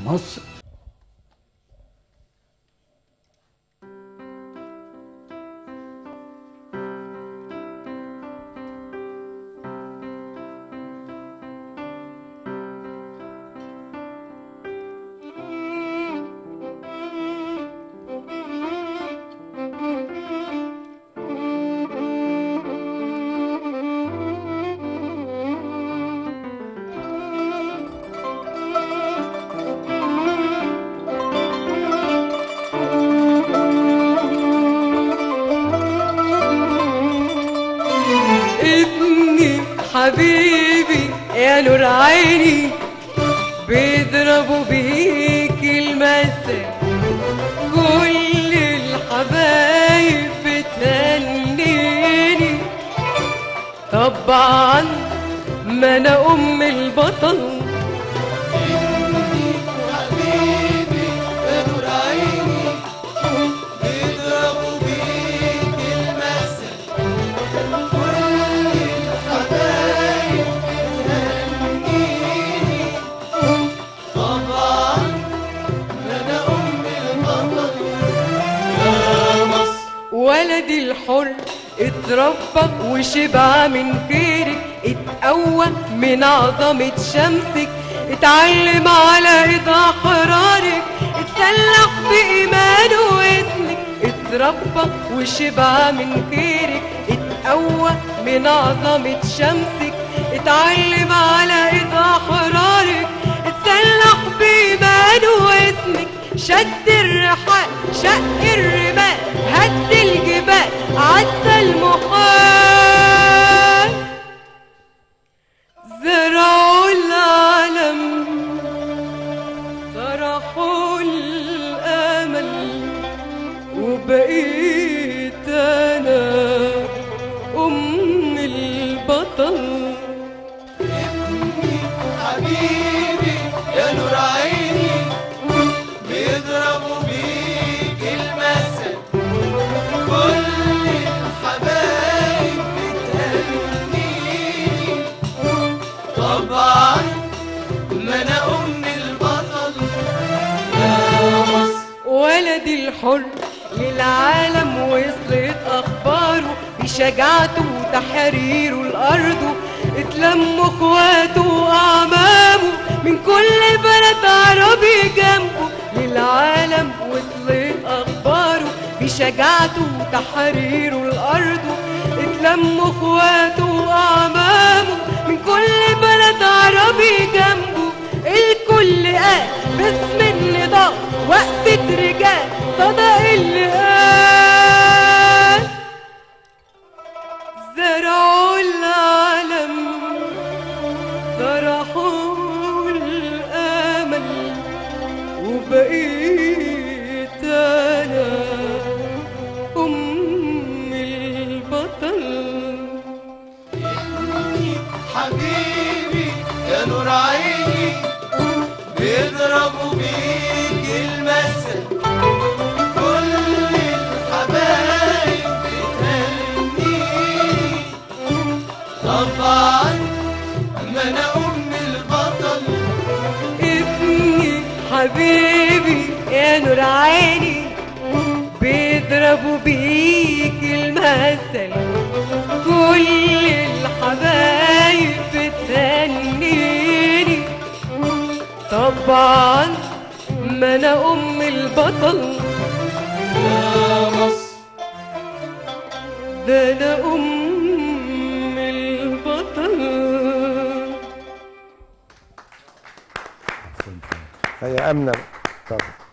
مصر ابني حبيبي يا نور عيني بيضربوا بيك المثل كل الحبايب بتهنيني طبعا ما انا ام البطل ولدي الحر اتربى وشبع من خيرك اتقوى من عظمة شمسك اتعلم على ايد احرارك اتسلح بإيمانه واسمك اتربى وشبع من خيرك اتقوى من عظمة شمسك اتعلم على ايد احرارك اتسلح بإيمانه واسمك شد الرحال شق الرمال هد الجبال عدى المحال زرعوا العالم طرحوا الامل وبقيت انا ام البطل حبيبي يا نور عيني بيضربوا بيك المثل كل الحبايب بتهنيني طبعا ما انا ام البطل يا مصر ولدي الحر للعالم وصلت اخباره بشجاعته وتحريره لارضه اتلموا اخواته واعمامه من كل بلد عربي جنبه للعالم وصلت اخباره بشجاعته وتحريره لارضه اتلموا اخواته واعمامه من كل بلد عربي جنبه الكل قال باسم النضال وقفة رجال صدق اللي قال زرعوا العالم طرحوا الامل وبقيت انا ام البطل حبيبي يا نور عيني بيضربوا بيك المثل كل الحبايب بتهنيني طبعا ما انا ام البطل ابني حبيبي يا نور عيني بيضربوا بيك المثل كل الحبايب بتهنيني طبعا ما انا ام البطل يا مصر ده انا ام البطل هي امنه طب